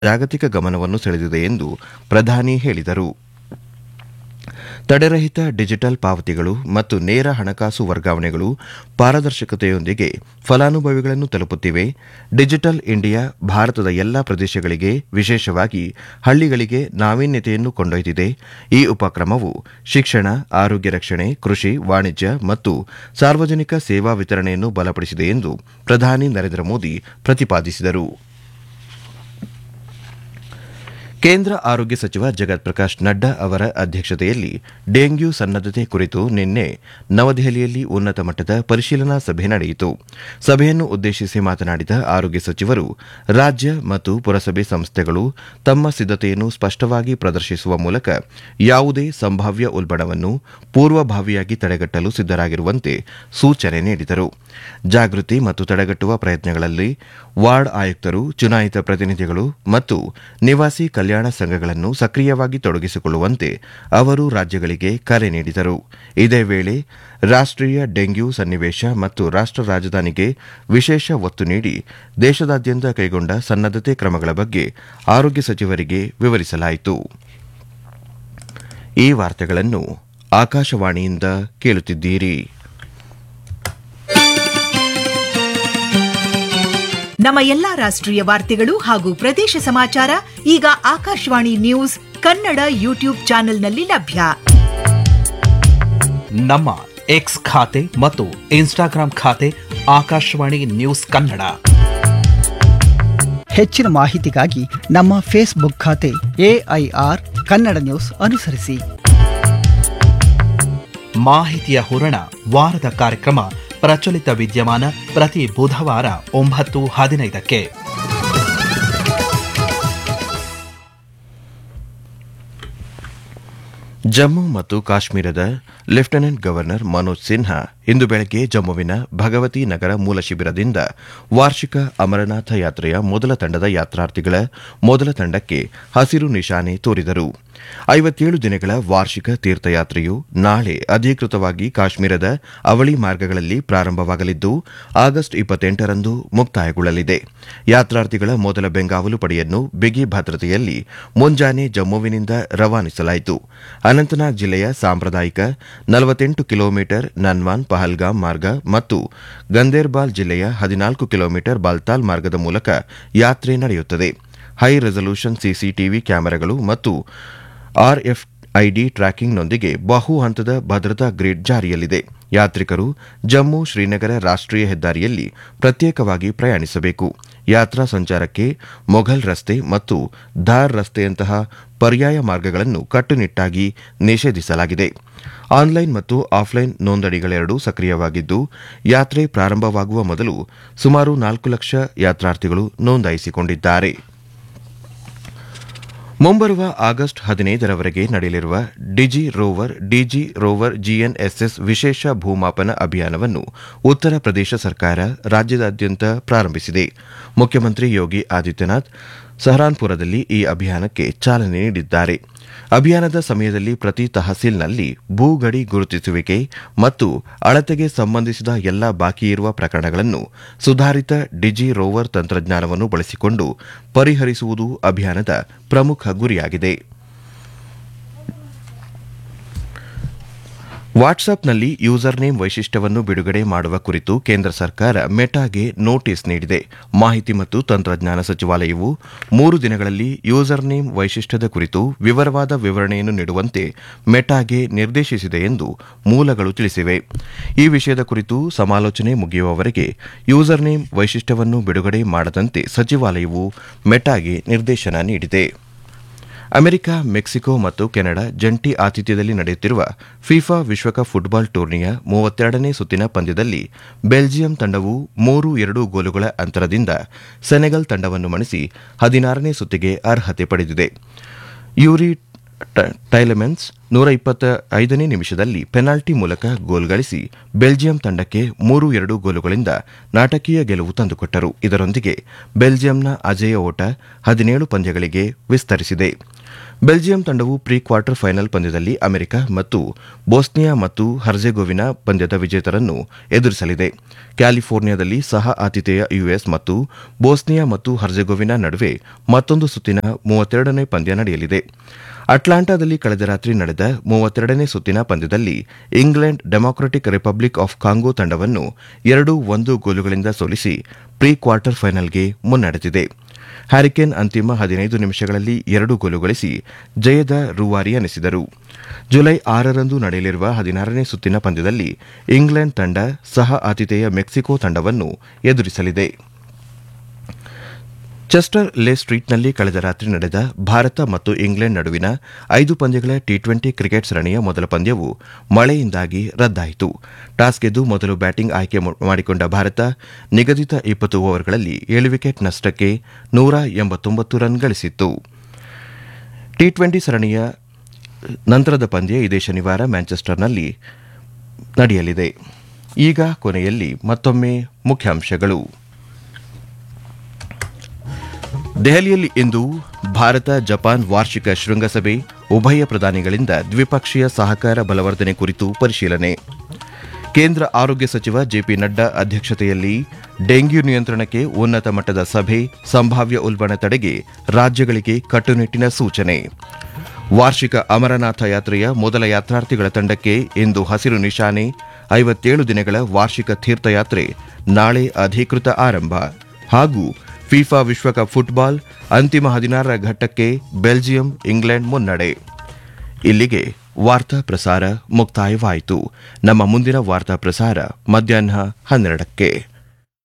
ಜಾಗತಿಕ ಗಮನವನ್ನು ಸೆಳೆದಿದೆ ಎಂದು ಪ್ರಧಾನಿ ಹೇಳಿದರು ತಡೆರಹಿತ ಡಿಜಿಟಲ್ ಪಾವತಿಗಳು ಮತ್ತು ನೇರ ಹಣಕಾಸು ವರ್ಗಾವಣೆಗಳು ಪಾರದರ್ಶಕತೆಯೊಂದಿಗೆ ಫಲಾನುಭವಿಗಳನ್ನು ತಲುಪುತ್ತಿವೆ ಡಿಜಿಟಲ್ ಇಂಡಿಯಾ ಭಾರತದ ಎಲ್ಲಾ ಪ್ರದೇಶಗಳಿಗೆ ವಿಶೇಷವಾಗಿ ಹಳ್ಳಿಗಳಿಗೆ ನಾವೀನ್ಯತೆಯನ್ನು ಕೊಂಡೊಯ್ದಿದೆ ಈ ಉಪಕ್ರಮವು ಶಿಕ್ಷಣ ಆರೋಗ್ಯ ರಕ್ಷಣೆ ಕೃಷಿ ವಾಣಿಜ್ಯ ಮತ್ತು ಸಾರ್ವಜನಿಕ ಸೇವಾ ವಿತರಣೆಯನ್ನು ಬಲಪಡಿಸಿದೆ ಎಂದು ಪ್ರಧಾನಿ ನರೇಂದ್ರ ಮೋದಿ ಪ್ರತಿಪಾದಿಸಿದರು ಕೇಂದ್ರ ಆರೋಗ್ಯ ಸಚಿವ ಜಗತ್ ಪ್ರಕಾಶ್ ನಡ್ಡಾ ಅವರ ಅಧ್ಯಕ್ಷತೆಯಲ್ಲಿ ಡೆಂಗ್ಯೂ ಸನ್ನದ್ದತೆ ಕುರಿತು ನಿನ್ನೆ ನವದೆಹಲಿಯಲ್ಲಿ ಉನ್ನತ ಮಟ್ಟದ ಪರಿಶೀಲನಾ ಸಭೆ ನಡೆಯಿತು ಸಭೆಯನ್ನು ಉದ್ದೇಶಿಸಿ ಮಾತನಾಡಿದ ಆರೋಗ್ಯ ಸಚಿವರು ರಾಜ್ಯ ಮತ್ತು ಪುರಸಭೆ ಸಂಸ್ಥೆಗಳು ತಮ್ಮ ಸಿದ್ದತೆಯನ್ನು ಸ್ಪಷ್ಟವಾಗಿ ಪ್ರದರ್ಶಿಸುವ ಮೂಲಕ ಯಾವುದೇ ಸಂಭಾವ್ಯ ಉಲ್ಬಣವನ್ನು ಪೂರ್ವಭಾವಿಯಾಗಿ ತಡೆಗಟ್ಟಲು ಸಿದ್ದರಾಗಿರುವಂತೆ ಸೂಚನೆ ನೀಡಿದರು ಜಾಗೃತಿ ಮತ್ತು ತಡೆಗಟ್ಟುವ ಪ್ರಯತ್ನಗಳಲ್ಲಿ ವಾರ್ಡ್ ಆಯುಕ್ತರು ಚುನಾಯಿತ ಪ್ರತಿನಿಧಿಗಳು ಮತ್ತು ನಿವಾಸಿ ಕಲ್ಯಾಣ ಸಂಘಗಳನ್ನು ಸಕ್ರಿಯವಾಗಿ ತೊಡಗಿಸಿಕೊಳ್ಳುವಂತೆ ಅವರು ರಾಜ್ಯಗಳಿಗೆ ಕರೆ ನೀಡಿದರು ಇದೇ ವೇಳೆ ರಾಷ್ಟೀಯ ಡೆಂಗ್ಯೂ ಸನ್ನಿವೇಶ ಮತ್ತು ರಾಷ್ಟ ರಾಜಧಾನಿಗೆ ವಿಶೇಷ ಒತ್ತು ನೀಡಿ ದೇಶದಾದ್ಯಂತ ಕೈಗೊಂಡ ಸನ್ನದ್ದತೆ ಕ್ರಮಗಳ ಬಗ್ಗೆ ಆರೋಗ್ಯ ಸಚಿವರಿಗೆ ವಿವರಿಸಲಾಯಿತು ಈ ವಾರ್ತೆಗಳನ್ನು ಆಕಾಶವಾಣಿಯಿಂದ ಕೇಳುತ್ತಿದ್ದೀರಿ ನಮ್ಮ ಎಲ್ಲಾ ರಾಷ್ಟ್ರೀಯ ವಾರ್ತೆಗಳು ಹಾಗೂ ಪ್ರದೇಶ ಸಮಾಚಾರ ಈಗ ಆಕಾಶವಾಣಿ ನ್ಯೂಸ್ ಕನ್ನಡ ಯೂಟ್ಯೂಬ್ ಚಾನೆಲ್ನಲ್ಲಿ ಲಭ್ಯ ನಮ್ಮ ಎಕ್ಸ್ ಖಾತೆ ಮತ್ತು ಇನ್ಸ್ಟಾಗ್ರಾಂ ಖಾತೆ ಆಕಾಶವಾಣಿ ನ್ಯೂಸ್ ಕನ್ನಡ ಹೆಚ್ಚಿನ ಮಾಹಿತಿಗಾಗಿ ನಮ್ಮ ಫೇಸ್ಬುಕ್ ಖಾತೆ ಎಐಆರ್ ಕನ್ನಡ ನ್ಯೂಸ್ ಅನುಸರಿಸಿ ಮಾಹಿತಿಯ ಹೂರಣ ವಾರದ ಕಾರ್ಯಕ್ರಮ ಪ್ರಚಲಿತ ವಿದ್ಯಮಾನ ಪ್ರತಿ ಬುಧವಾರ ಒಂಬತ್ತು ಹದಿನೈದಕ್ಕೆ ಜಮ್ಮು ಮತ್ತು ಕಾಶ್ಮೀರದ ಲೆಫ್ಟಿನೆಂಟ್ ಗವರ್ನರ್ ಮನೋಜ್ ಸಿನ್ಹಾ ಇಂದು ಬೆಳಗ್ಗೆ ಜಮ್ಮುವಿನ ಭಗವತಿ ನಗರ ಮೂಲ ಶಿಬಿರದಿಂದ ವಾರ್ಷಿಕ ಅಮರನಾಥ ಯಾತ್ರೆಯ ಮೊದಲ ತಂಡದ ಯಾತ್ರಾರ್ಥಿಗಳ ಮೊದಲ ತಂಡಕ್ಕೆ ಹಸಿರು ನಿಶಾನೆ ತೋರಿದರು ಐವತ್ತೇಳು ದಿನಗಳ ವಾರ್ಷಿಕ ತೀರ್ಥಯಾತ್ರೆಯು ನಾಳೆ ಅಧಿಕೃತವಾಗಿ ಕಾಶ್ಮೀರದ ಅವಳಿ ಮಾರ್ಗಗಳಲ್ಲಿ ಪ್ರಾರಂಭವಾಗಲಿದ್ದು ಆಗಸ್ಟ್ ಇಪ್ಪತ್ತೆಂಟರಂದು ಮುಕ್ತಾಯಗೊಳ್ಳಲಿದೆ ಯಾತ್ರಾರ್ಥಿಗಳ ಮೊದಲ ಬೆಂಗಾವಲು ಪಡೆಯನ್ನು ಬಿಗಿ ಭದ್ರತೆಯಲ್ಲಿ ಮುಂಜಾನೆ ಜಮ್ಮುವಿನಿಂದ ರವಾನಿಸಲಾಯಿತು ಅನಂತನಾಗ್ ಜಿಲ್ಲೆಯ ಸಾಂಪ್ರದಾಯಿಕ ನಲವತ್ತೆಂಟು ಕಿಲೋಮೀಟರ್ ನನ್ವಾನ್ ಪಹಲ್ಗಾಮ್ ಮಾರ್ಗ ಮತ್ತು ಗಂದೇರ್ಬಾಲ್ ಜಿಲ್ಲೆಯ ಹದಿನಾಲ್ಕು ಕಿಲೋಮೀಟರ್ ಬಾಲ್ತಾಲ್ ಮಾರ್ಗದ ಮೂಲಕ ಯಾತ್ರೆ ನಡೆಯುತ್ತದೆ ಹೈ ರೆಸಲ್ಯೂಷನ್ ಸಿಸಿಟಿವಿ ಕ್ಯಾಮೆರಾಗಳು ಮತ್ತು ಆರ್ಎಫ್ಐಡಿ ಟ್ರ್ಯಾಕಿಂಗ್ನೊಂದಿಗೆ ಬಹು ಹಂತದ ಭದ್ರತಾ ಗ್ರಿಡ್ ಜಾರಿಯಲ್ಲಿದೆ ಯಾತ್ರಿಕರು ಜಮ್ಮು ಶ್ರೀನಗರ ರಾಷ್ಟೀಯ ಹೆದ್ದಾರಿಯಲ್ಲಿ ಪ್ರತ್ಯೇಕವಾಗಿ ಪ್ರಯಾಣಿಸಬೇಕು ಯಾತ್ರಾ ಸಂಚಾರಕ್ಕೆ ಮೊಘಲ್ ರಸ್ತೆ ಮತ್ತು ಧಾರ್ ರಸ್ತೆಯಂತಹ ಪರ್ಯಾಯ ಮಾರ್ಗಗಳನ್ನು ಕಟ್ಟುನಿಟ್ಟಾಗಿ ನಿಷೇಧಿಸಲಾಗಿದೆ ಆನ್ಲೈನ್ ಮತ್ತು ಆಫ್ಲೈನ್ ನೋಂದಣಿಗಳೆರಡೂ ಸಕ್ರಿಯವಾಗಿದ್ದು ಯಾತ್ರೆ ಪ್ರಾರಂಭವಾಗುವ ಮೊದಲು ಸುಮಾರು ನಾಲ್ಕು ಲಕ್ಷ ಯಾತ್ರಾರ್ಥಿಗಳು ನೋಂದಾಯಿಸಿಕೊಂಡಿದ್ದಾರೆ ಮುಂಬರುವ ಆಗಸ್ಟ್ ಹದಿನೈದರವರೆಗೆ ನಡೆಯಲಿರುವ DG rover DG rover GNSS ವಿಶೇಷ ಭೂಮಾಪನ ಅಭಿಯಾನವನ್ನು ಉತ್ತರ ಪ್ರದೇಶ ಸರ್ಕಾರ ರಾಜ್ಯದಾದ್ಯಂತ ಪ್ರಾರಂಭಿಸಿದೆ ಮುಖ್ಯಮಂತ್ರಿ ಯೋಗಿ ಆದಿತ್ಯನಾಥ್ ಸಹರಾನ್ಪುರದಲ್ಲಿ ಈ ಅಭಿಯಾನಕ್ಕೆ ಚಾಲನೆ ನೀಡಿದ್ದಾರೆ ಅಭಿಯಾನದ ಸಮಯದಲ್ಲಿ ಪ್ರತಿ ತಹಸೀಲ್ನಲ್ಲಿ ಭೂಗಡಿ ಗುರುತಿಸುವಿಕೆ ಮತ್ತು ಅಳತೆಗೆ ಸಂಬಂಧಿಸಿದ ಎಲ್ಲಾ ಬಾಕಿ ಇರುವ ಪ್ರಕರಣಗಳನ್ನು ಸುಧಾರಿತ ಡಿಜಿ ರೋವರ್ ತಂತ್ರಜ್ಞಾನವನ್ನು ಬಳಸಿಕೊಂಡು ಪರಿಹರಿಸುವುದು ಅಭಿಯಾನದ ಪ್ರಮುಖ ಗುರಿಯಾಗಿದೆ ವಾಟ್ಸ್ಆಪ್ನಲ್ಲಿ ಯೂಸರ್ ನೇಮ್ ವೈಶಿಷ್ಟ್ಯವನ್ನು ಬಿಡುಗಡೆ ಮಾಡುವ ಕುರಿತು ಕೇಂದ್ರ ಸರ್ಕಾರ ಮೆಟಾಗೆ ನೋಟಿಸ್ ನೀಡಿದೆ ಮಾಹಿತಿ ಮತ್ತು ತಂತ್ರಜ್ಞಾನ ಸಚಿವಾಲಯವು ಮೂರು ದಿನಗಳಲ್ಲಿ ಯೂಸರ್ ನೇಮ್ ವೈಶಿಷ್ಟ್ಯದ ಕುರಿತು ವಿವರವಾದ ವಿವರಣೆಯನ್ನು ನೀಡುವಂತೆ ಮೆಟಾಗೆ ನಿರ್ದೇಶಿಸಿದೆ ಎಂದು ಮೂಲಗಳು ತಿಳಿಸಿವೆ ಈ ವಿಷಯದ ಕುರಿತು ಸಮಾಲೋಚನೆ ಮುಗಿಯುವವರೆಗೆ ಯೂಸರ್ ನೇಮ್ ವೈಶಿಷ್ಟ್ಯವನ್ನು ಬಿಡುಗಡೆ ಮಾಡದಂತೆ ಸಚಿವಾಲಯವು ಮೆಟಾಗೆ ನಿರ್ದೇಶನ ನೀಡಿದೆ ಅಮೆರಿಕ ಮೆಕ್ಸಿಕೋ ಮತ್ತು ಕೆನಡಾ ಜಂಟಿ ಆತಿಥ್ಯದಲ್ಲಿ ನಡೆಯುತ್ತಿರುವ ಫಿಫಾ ವಿಶ್ವಕಪ್ ಫುಟ್ಬಾಲ್ ಟೂರ್ನಿಯ ಮೂವತ್ತೆರಡನೇ ಸುತ್ತಿನ ಪಂದ್ಯದಲ್ಲಿ ಬೆಲ್ಜಿಯಂ ತಂಡವು ಮೂರು ಎರಡು ಗೋಲುಗಳ ಅಂತರದಿಂದ ಸೆನೆಗಲ್ ತಂಡವನ್ನು ಮಣಿಸಿ ಹದಿನಾರನೇ ಸುತ್ತಿಗೆ ಅರ್ಹತೆ ಪಡೆದಿದೆ ಯೂರಿ ಟೈಲೆಮೆನ್ಸ್ ನೂರ ಇಪ್ಪತ್ತ ಐದನೇ ನಿಮಿಷದಲ್ಲಿ ಪೆನಾಲ್ಟಿ ಮೂಲಕ ಗೋಲ್ ಗಳಿಸಿ ಬೆಲ್ಜಿಯಂ ತಂಡಕ್ಕೆ ಮೂರು ಎರಡು ಗೋಲುಗಳಿಂದ ನಾಟಕೀಯ ಗೆಲುವು ತಂದುಕೊಟ್ಟರು ಇದರೊಂದಿಗೆ ಬೆಲ್ಜಿಯಂನ ಅಜೇಯ ಓಟ ಹದಿನೇಳು ಪಂದ್ಯಗಳಿಗೆ ವಿಸ್ತರಿಸಿದೆ ಬೆಲ್ಜಿಯಂ ತಂಡವು ಪ್ರೀ ಕ್ವಾರ್ಟರ್ ಫೈನಲ್ ಪಂದ್ಯದಲ್ಲಿ ಅಮೆರಿಕ ಮತ್ತು ಬೋಸ್ನಿಯಾ ಮತ್ತು ಹರ್ಜೆಗೋವಿನಾ ಪಂದ್ಯದ ವಿಜೇತರನ್ನು ಎದುರಿಸಲಿದೆ ಕ್ಯಾಲಿಫೋರ್ನಿಯಾದಲ್ಲಿ ಸಹ ಆತಿಥೇಯ ಯುಎಸ್ ಮತ್ತು ಬೋಸ್ನಿಯಾ ಮತ್ತು ಹರ್ಜೆಗೋವಿನಾ ನಡುವೆ ಮತ್ತೊಂದು ಸುತ್ತಿನ ಮೂವತ್ತೆರಡನೇ ಪಂದ್ಯ ನಡೆಯಲಿದೆ ಅಟ್ಲಾಂಟಾದಲ್ಲಿ ಕಳೆದ ರಾತ್ರಿ ನಡೆದ ಮೂವತ್ತೆರಡನೇ ಸುತ್ತಿನ ಪಂದ್ಯದಲ್ಲಿ England Democratic Republic of Congo ತಂಡವನ್ನು ಎರಡು ಒಂದು ಗೋಲುಗಳಿಂದ ಸೋಲಿಸಿ ಪ್ರೀ ಕ್ವಾರ್ಟರ್ ಫೈನಲ್ಗೆ ಮುನ್ನಡೆದಿದೆ ಹ್ಯಾರಿಕೇನ್ ಅಂತಿಮ ಹದಿನೈದು ನಿಮಿಷಗಳಲ್ಲಿ ಎರಡು ಗೋಲು ಗಳಿಸಿ ಜಯದ ರೂವಾರಿ ಎನಿಸಿದರು ಜುಲೈ ಆರರಂದು ನಡೆಯಲಿರುವ ಹದಿನಾರನೇ ಸುತ್ತಿನ ಪಂದ್ಯದಲ್ಲಿ ಇಂಗ್ಲೆಂಡ್ ತಂಡ ಸಹ ಆತಿಥೇಯ ಮೆಕ್ಸಿಕೋ ತಂಡವನ್ನು ಎದುರಿಸಲಿದೆ ಚೆಸ್ಟರ್ ಲೇ ಸ್ಟ್ರೀಟ್ನಲ್ಲಿ ಕಳೆದ ರಾತ್ರಿ ನಡೆದ ಭಾರತ ಮತ್ತು ಇಂಗ್ಲೆಂಡ್ ನಡುವಿನ ಐದು ಪಂದ್ಯಗಳ ಟಿ ಟ್ವೆಂಟಿ ಕ್ರಿಕೆಟ್ ಸರಣಿಯ ಮೊದಲ ಪಂದ್ಯವು ಮಳೆಯಿಂದಾಗಿ ರದ್ದಾಯಿತು ಟಾಸ್ ಗೆದ್ದು ಮೊದಲು ಬ್ಯಾಟಿಂಗ್ ಆಯ್ಕೆ ಮಾಡಿಕೊಂಡ ಭಾರತ ನಿಗದಿತ ಇಪ್ಪತ್ತು ಓವರ್ಗಳಲ್ಲಿ ಏಳು ವಿಕೆಟ್ ನಷ್ಟಕ್ಕೆ ನೂರ ಎಂಬತ್ತೊಂಬತ್ತು ರನ್ ಗಳಿಸಿತ್ತು ಟಿ ಟ್ವೆಂಟಿ ಸರಣಿಯ ನಂತರದ ಪಂದ್ಯ ಇದೇ ಶನಿವಾರ ಮ್ಯಾಂಚೆಸ್ಟರ್ನಲ್ಲಿ ನಡೆಯಲಿದೆ ಈಗ ಕೊನೆಯಲ್ಲಿ ಮತ್ತೊಮ್ಮೆ ಮುಖ್ಯಾಂಶಗಳು ದೆಹಲಿಯಲ್ಲಿ ಇಂದು ಭಾರತ ಜಪಾನ್ ವಾರ್ಷಿಕ ಶೃಂಗಸಭೆ ಉಭಯ ಪ್ರಧಾನಿಗಳಿಂದ ದ್ವಿಪಕ್ಷೀಯ ಸಹಕಾರ ಬಲವರ್ಧನೆ ಕುರಿತು ಪರಿಶೀಲನೆ ಕೇಂದ್ರ ಆರೋಗ್ಯ ಸಚಿವ ಜೆಪಿ ನಡ್ಡಾ ಅಧ್ಯಕ್ಷತೆಯಲ್ಲಿ ಡೆಂಗ್ಯೂ ನಿಯಂತ್ರಣಕ್ಕೆ ಉನ್ನತ ಮಟ್ಟದ ಸಭೆ ಸಂಭಾವ್ಯ ಉಲ್ಬಣ ತಡೆಗೆ ರಾಜ್ಯಗಳಿಗೆ ಕಟ್ಟುನಿಟ್ಟಿನ ಸೂಚನೆ ವಾರ್ಷಿಕ ಅಮರನಾಥ ಯಾತ್ರೆಯ ಮೊದಲ ಯಾತ್ರಾರ್ಥಿಗಳ ತಂಡಕ್ಕೆ ಇಂದು ಹಸಿರು ನಿಶಾನೆ ಐವತ್ತೇಳು ದಿನಗಳ ವಾರ್ಷಿಕ ತೀರ್ಥಯಾತ್ರೆ ನಾಳೆ ಅಧಿಕೃತ ಆರಂಭ ಹಾಗೂ ಫಿಫಾ ವಿಶ್ವಕಪ್ ಫುಟ್ಬಾಲ್ ಅಂತಿಮ ಹದಿನಾರರ ಘಟ್ಟಕ್ಕೆ ಬೆಲ್ಜಿಯಂ ಇಂಗ್ಲೆಂಡ್ ಮುನ್ನಡೆ ಇಲ್ಲಿಗೆ ವಾರ್ತಾ ಪ್ರಸಾರ ಮುಕ್ತಾಯವಾಯಿತು ನಮ್ಮ ಮುಂದಿನ ವಾರ್ತಾ ಪ್ರಸಾರ ಮಧ್ಯಾಹ್ನ ಹನ್ನೆರಡಕ್ಕೆ